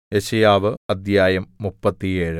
യെശയ്യാവ് അദ്ധ്യായം മുപ്പത്തിയേഴ്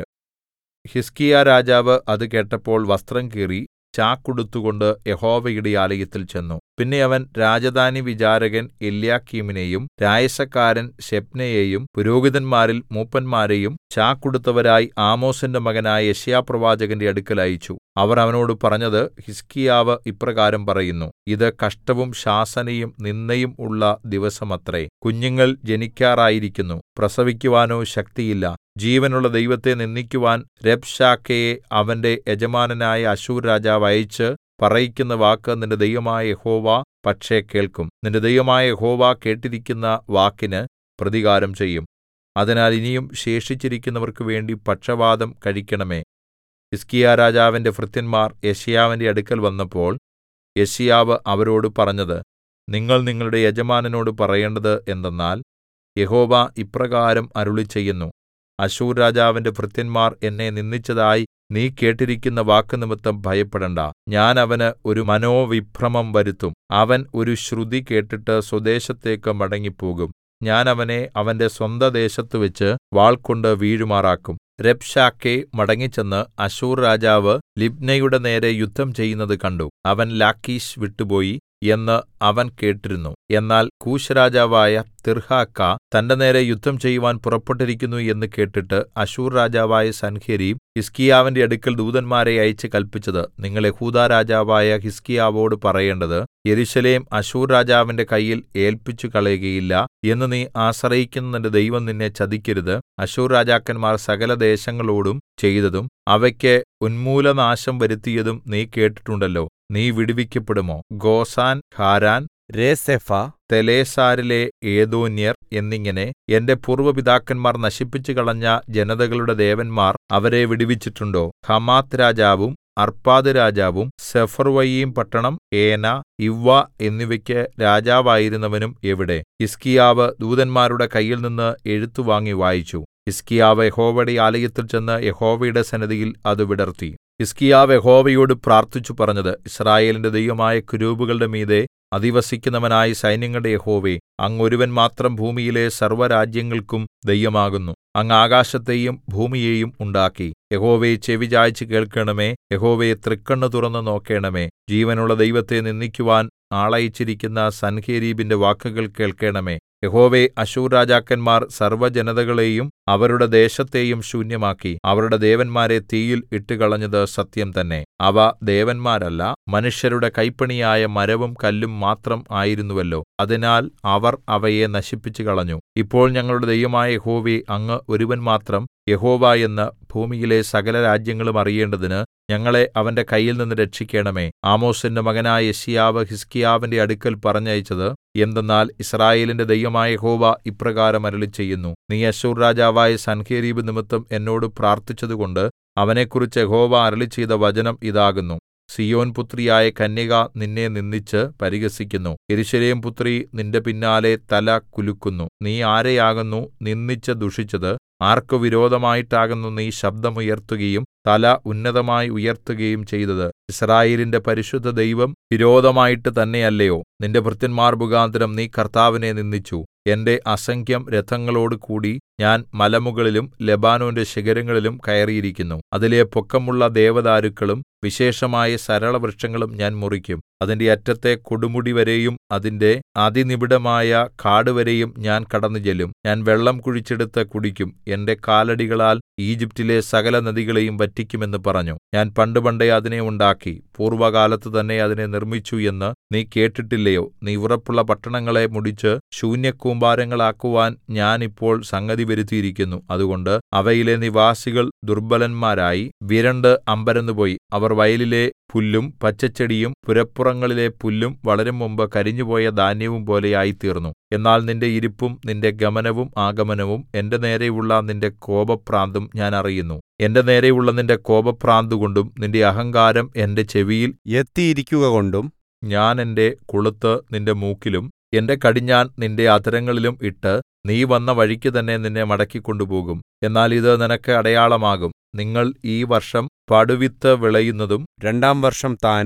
ഹിസ്കീയാരാജാവ് അത് കേട്ടപ്പോൾ വസ്ത്രം കീറി ചാക്കുടുത്തുകൊണ്ട് യഹോവയുടെ ആലയത്തിൽ ചെന്നു പിന്നെ അവൻ രാജധാനിവിചാരകൻ എല്യാക്കീമിനെയും രായസക്കാരൻ ശെബ്നയെയും പുരോഹിതന്മാരിൽ മൂപ്പന്മാരെയും ചാക്കുടുത്തവരായി ആമോസിന്റെ മകനായ യെശയ്യാപ്രവാചകന്റെ അടുക്കൽ അയച്ചു അവർ അവനോട് പറഞ്ഞത് ഹിസ്കീയാവ് ഇപ്രകാരം പറയുന്നു ഇത് കഷ്ടവും ശാസനയും നിന്ദയും ഉള്ള ദിവസമത്രേ കുഞ്ഞുങ്ങൾ ജനിക്കാറായിരിക്കുന്നു പ്രസവിക്കുവാനോ ശക്തിയില്ല ജീവനുള്ള ദൈവത്തെ നിന്ദിക്കുവാൻ രബ്ശാക്കേയെ അവന്റെ യജമാനനായ അശ്ശൂർ രാജാവ് അയച്ച് പറയിക്കുന്ന വാക്ക് നിന്റെ ദൈവമായ യഹോവ പക്ഷേ കേൾക്കും നിന്റെ ദൈവമായ യഹോവ കേട്ടിരിക്കുന്ന വാക്കിന് പ്രതികാരം ചെയ്യും അതിനാൽ ഇനിയും ശേഷിച്ചിരിക്കുന്നവർക്കു വേണ്ടി പക്ഷവാദം കഴിക്കണമേ ഹിസ്കീയാരാജാവിന്റെ ഭൃത്യന്മാർ യെശയ്യാവിന്റെ അടുക്കൽ വന്നപ്പോൾ യെശയ്യാവ് അവരോട് പറഞ്ഞത് നിങ്ങൾ നിങ്ങളുടെ യജമാനനോട് പറയേണ്ടത് എന്തെന്നാൽ യഹോവ ഇപ്രകാരം അരുളിച്ചെയ്യുന്നു അശ്ശൂർ രാജാവിന്റെ ഭൃത്യന്മാർ എന്നെ നിന്ദിച്ചതായി നീ കേട്ടിരിക്കുന്ന വാക്കുനിമിത്തം ഭയപ്പെടേണ്ടാ ഞാൻ അവന് ഒരു മനോവിഭ്രമം വരുത്തും അവൻ ഒരു ശ്രുതി കേട്ടിട്ട് സ്വദേശത്തേക്ക് മടങ്ങിപ്പോകും ഞാൻ അവനെ അവന്റെ സ്വന്തദേശത്തുവെച്ച് വാൾകൊണ്ട് വീഴുമാറാക്കും രബ്ശാക്കേ മടങ്ങിച്ചെന്ന് അശ്ശൂർ രാജാവ് ലിബ്നയുടെ നേരെ യുദ്ധം ചെയ്യുന്നത് കണ്ടു അവൻ ലാക്കീശ് വിട്ടുപോയി എന്ന് അവൻ കേട്ടിരുന്നു എന്നാൽ കൂശ്‌രാജാവായ തിർഹാക്ക തന്റെ നേരെ യുദ്ധം ചെയ്യുവാൻ പുറപ്പെട്ടിരിക്കുന്നു എന്ന് കേട്ടിട്ട് അശ്ശൂർ രാജാവായ സൻഹേരീബ് ഹിസ്കീയാവിന്റെ അടുക്കൽ ദൂതന്മാരെ അയച്ച് കല്പിച്ചത് നിങ്ങൾ യെഹൂദാ രാജാവായ ഹിസ്കീയാവോട് പറയേണ്ടത് യെരൂശലേം അശ്ശൂർ രാജാവിന്റെ കയ്യിൽ ഏല്പിച്ചു കളയുകയില്ല എന്ന് നീ ആശ്രയിക്കുന്ന നിന്റെ ദൈവം നിന്നെ ചതിക്കരുത് അശ്ശൂർ രാജാക്കന്മാർ സകല ദേശങ്ങളോടും ചെയ്തതും അവയ്ക്ക് ഉന്മൂലനാശം വരുത്തിയതും നീ കേട്ടിട്ടുണ്ടല്ലോ നീ വിടുവിക്കപ്പെടുമോ ഗോസാൻ ഹാരാൻ രേസെഫ തെലേസാരിലെ ഏദോന്യർ എന്നിങ്ങനെ എന്റെ പൂർവ്വ പിതാക്കന്മാർ നശിപ്പിച്ചുകളഞ്ഞ ജനതകളുടെ ദേവന്മാർ അവരെ വിടുവിച്ചിട്ടുണ്ടോ ഹമാത്ത് രാജാവും അർപ്പാദ് രാജാവും സെഫർവയീം പട്ടണം ഏന ഇവ്വ എന്നിവയ്ക്ക് രാജാവായിരുന്നവനും എവിടെ ഹിസ്കീയാവ് ദൂതന്മാരുടെ കയ്യിൽനിന്ന് എഴുത്തു വാങ്ങി വായിച്ചു ഹിസ്കീയാവ് യഹോവയുടെ ആലയത്തിൽ ചെന്ന് യഹോവയുടെ സന്നിധിയിൽ അത് വിടർത്തി ഹിസ്കീയാവ് യഹോവയോട് പ്രാർത്ഥിച്ചു പറഞ്ഞത് യിസ്രായേലിന്റെ ദൈവമായ കുരൂബുകളുടെ മീതെ അധിവസിക്കുന്നവനായ സൈന്യങ്ങളുടെ യഹോവേ അങ്ങ് ഒരുവൻ മാത്രം ഭൂമിയിലെ സർവ്വരാജ്യങ്ങൾക്കും ദൈവമാകുന്നു അങ്ങ് ആകാശത്തെയും ഭൂമിയെയും ഉണ്ടാക്കി യഹോവേ ചെവിചായിച്ച് കേൾക്കണമേ യഹോവേ തൃക്കണ്ണ് തുറന്ന് നോക്കേണമേ ജീവനുള്ള ദൈവത്തെ നിന്ദിക്കുവാൻ ആളയച്ചിരിക്കുന്ന സൻഹേരീബിന്റെ വാക്കുകൾ കേൾക്കണമേ യഹോവേ അശ്ശൂർ രാജാക്കന്മാർ സർവ്വജനതകളെയും അവരുടെ ദേശത്തെയും ശൂന്യമാക്കി അവരുടെ ദേവന്മാരെ തീയിൽ ഇട്ടുകളഞ്ഞത് സത്യം തന്നെ അവ ദേവന്മാരല്ല മനുഷ്യരുടെ കൈപ്പണിയായ മരവും കല്ലും മാത്രം ആയിരുന്നുവല്ലോ അതിനാൽ അവർ അവയെ നശിപ്പിച്ചുകളഞ്ഞു ഇപ്പോൾ ഞങ്ങളുടെ ദൈവമായ യഹോവേ അങ്ങ് ഒരുവൻ മാത്രം യഹോവ എന്ന് ഭൂമിയിലെ സകല രാജ്യങ്ങളും അറിയേണ്ടതിന് ഞങ്ങളെ അവന്റെ കയ്യിൽനിന്ന് രക്ഷിക്കണമേ ആമോസിന്റെ മകനായ യെശയ്യാവ് ഹിസ്കീയാവിന്റെ അടുക്കൽ പറഞ്ഞയച്ചത് എന്തെന്നാൽ യിസ്രായേലിന്റെ ദൈവമായ യഹോവ ഇപ്രകാരം അരുളിച്ചെയ്യുന്നു നീ അശ്ശൂർ രാജാവായ സൻഹേരീബ് നിമിത്തം എന്നോട് പ്രാർത്ഥിച്ചതുകൊണ്ട് അവനെക്കുറിച്ച് യഹോവ അരുളിച്ചെയ്ത വചനം ഇതാകുന്നു സീയോൻ പുത്രിയായ കന്യക നിന്നെ നിന്ദിച്ച് പരിഹസിക്കുന്നു യെരൂശലേം പുത്രി നിന്റെ പിന്നാലെ തല കുലുക്കുന്നു നീ ആരെയാകുന്നു നിന്ദിച്ച് ദുഷിച്ചത് ആർക്കു വിരോധമായിട്ടാകുന്നു നീ ശബ്ദമുയർത്തുകയും തല ഉന്നതമായി ഉയർത്തുകയും ചെയ്തത് യിസ്രായേലിന്റെ പരിശുദ്ധ ദൈവം വിരോധമായിട്ട് തന്നെയല്ലയോ നിന്റെ ഭൃത്യന്മാർ മുഖാന്തരം നീ കർത്താവിനെ നിന്ദിച്ചു എന്റെ അസംഖ്യം രഥങ്ങളോടുകൂടി ഞാൻ മലമുകളിലും ലെബാനോന്റെ ശിഖരങ്ങളിലും കയറിയിരിക്കുന്നു അതിലെ പൊക്കമുള്ള ദേവദാരുക്കളും വിശേഷമായ സരളവൃക്ഷങ്ങളും ഞാൻ മുറിക്കും അതിന്റെ അറ്റത്തെ കൊടുമുടിവരെയും അതിന്റെ അതിനിബിഡമായ കാടുവരെയും ഞാൻ കടന്നുചെല്ലും ഞാൻ വെള്ളം കുഴിച്ചെടുത്ത് കുടിക്കും എന്റെ കാലടികളാൽ ഈജിപ്റ്റിലെ സകല നദികളെയും വറ്റിക്കുമെന്ന് പറഞ്ഞു ഞാൻ പണ്ടുപണ്ടേ അതിനെ ഉണ്ടാക്കി പൂർവ്വകാലത്ത് തന്നെ അതിനെ നിർമ്മിച്ചു എന്ന് നീ കേട്ടിട്ടില്ലയോ നീ ഉറപ്പുള്ള പട്ടണങ്ങളെ മുടിച്ച് ശൂന്യകൂമ്പാരങ്ങളാക്കുവാൻ ഞാൻ ഇപ്പോൾ സംഗതി വരുത്തിയിരിക്കുന്നു അതുകൊണ്ട് അവയിലെ നിവാസികൾ ദുർബലന്മാരായി വിരണ്ട് അമ്പരന്നുപോയി അവർ വയലിലെ പുല്ലും പച്ചച്ചെടിയും പുരപ്പുറങ്ങളിലെ പുല്ലും വളരും മുമ്പ് കരിഞ്ഞുപോയ ധാന്യവും പോലെ ആയിത്തീർന്നു എന്നാൽ നിന്റെ ഇരിപ്പും നിന്റെ ഗമനവും ആഗമനവും എന്റെ നേരെയുള്ള നിന്റെ കോപഭ്രാന്തും ഞാൻ അറിയുന്നു എന്റെ നേരെയുള്ള നിന്റെ കോപഭ്രാന്തുകൊണ്ടും നിന്റെ അഹങ്കാരം എന്റെ ചെവിയിൽ എത്തിയിരിക്കുകകൊണ്ടും ഞാൻ എന്റെ കൊളുത്ത് നിന്റെ മൂക്കിലും എന്റെ കടിഞ്ഞാൺ നിന്റെ അധരങ്ങളിലും ഇട്ട് നീ വന്ന വഴിക്ക് തന്നെ നിന്നെ മടക്കിക്കൊണ്ടുപോകും എന്നാൽ ഇത് നിനക്ക് അടയാളമാകും നിങ്ങൾ ഈ വർഷം പടുവിത്ത് വിളയുന്നതും രണ്ടാം വർഷം താനെ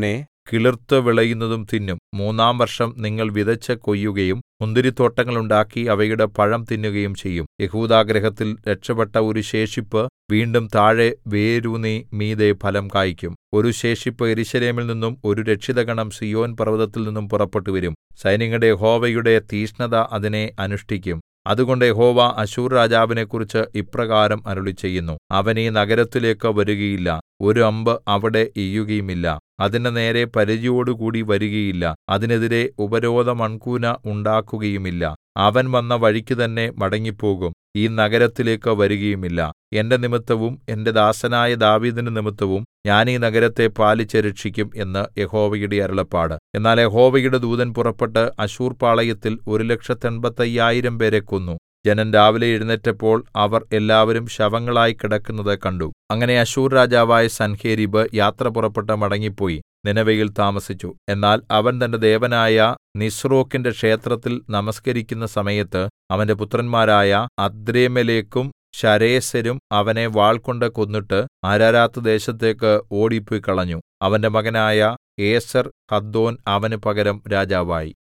കിളിർത്ത് വിളയുന്നതും തിന്നും മൂന്നാം വർഷം നിങ്ങൾ വിതച്ച് കൊയ്യുകയും മുന്തിരിത്തോട്ടങ്ങൾ ഉണ്ടാക്കി അവയുടെ പഴം തിന്നുകയും ചെയ്യും യെഹൂദാഗൃഹത്തിൽ രക്ഷപ്പെട്ട ഒരു ശേഷിപ്പ് വീണ്ടും താഴെ വേരൂന്നി മീതെ ഫലം കായിക്കും ഒരു ശേഷിപ്പ് യെരൂശലേമിൽ നിന്നും ഒരു രക്ഷിതഗണം സീയോൻ പർവ്വതത്തിൽ നിന്നും പുറപ്പെട്ടുവരും സൈന്യങ്ങളുടെ യഹോവയുടെ തീക്ഷ്ണത അതിനെ അനുഷ്ഠിക്കും അതുകൊണ്ട് യഹോവ അശ്ശൂർ രാജാവിനെക്കുറിച്ച് ഇപ്രകാരം അരുളിച്ചെയ്യുന്നു അവൻ ഈ നഗരത്തിലേക്ക് വരുകയില്ല ഒരു അമ്പ് അവിടെ എയ്യുകയുമില്ല അതിന്റെ നേരെ പരിചയോടുകൂടി വരികയില്ല അതിനെതിരെ ഉപരോധമൺകൂന ഉണ്ടാക്കുകയുമില്ല അവൻ വന്ന വഴിക്ക് തന്നെ മടങ്ങിപ്പോകും ഈ നഗരത്തിലേക്ക് വരികയുമില്ല എന്റെ നിമിത്തവും എന്റെ ദാസനായ ദാവീദിന്റെ നിമിത്തവും ഞാൻ ഈ നഗരത്തെ പാലിച്ച് രക്ഷിക്കും എന്ന് യഹോവയുടെ അരുളപ്പാട് എന്നാൽ യഹോവയുടെ ദൂതൻ പുറപ്പെട്ട് അശ്ശൂർ പാളയത്തിൽ ഒരു ലക്ഷത്തെൺപത്തയ്യായിരം പേരെ കൊന്നു ജനം രാവിലെ എഴുന്നേറ്റപ്പോൾ അവർ എല്ലാവരും ശവങ്ങളായി കിടക്കുന്നത് കണ്ടു അങ്ങനെ അശ്ശൂർ രാജാവായ സൻഹേരീബ് യാത്ര പുറപ്പെട്ട് മടങ്ങിപ്പോയി നിനവയിൽ താമസിച്ചു എന്നാൽ അവൻ തന്റെ ദേവനായ നിസ്രോക്കിന്റെ ക്ഷേത്രത്തിൽ നമസ്കരിക്കുന്ന സമയത്ത് അവന്റെ പുത്രന്മാരായ അദ്രേമേലെക്കും ശരേസരും അവനെ വാൾകൊണ്ട് കൊന്നിട്ട് അരാരാത്ത് ദേശത്തേക്ക് ഓടിപ്പോയി കളഞ്ഞു അവന്റെ മകനായ ഏസർ ഹദ്ദോൻ അവന് പകരം രാജാവായി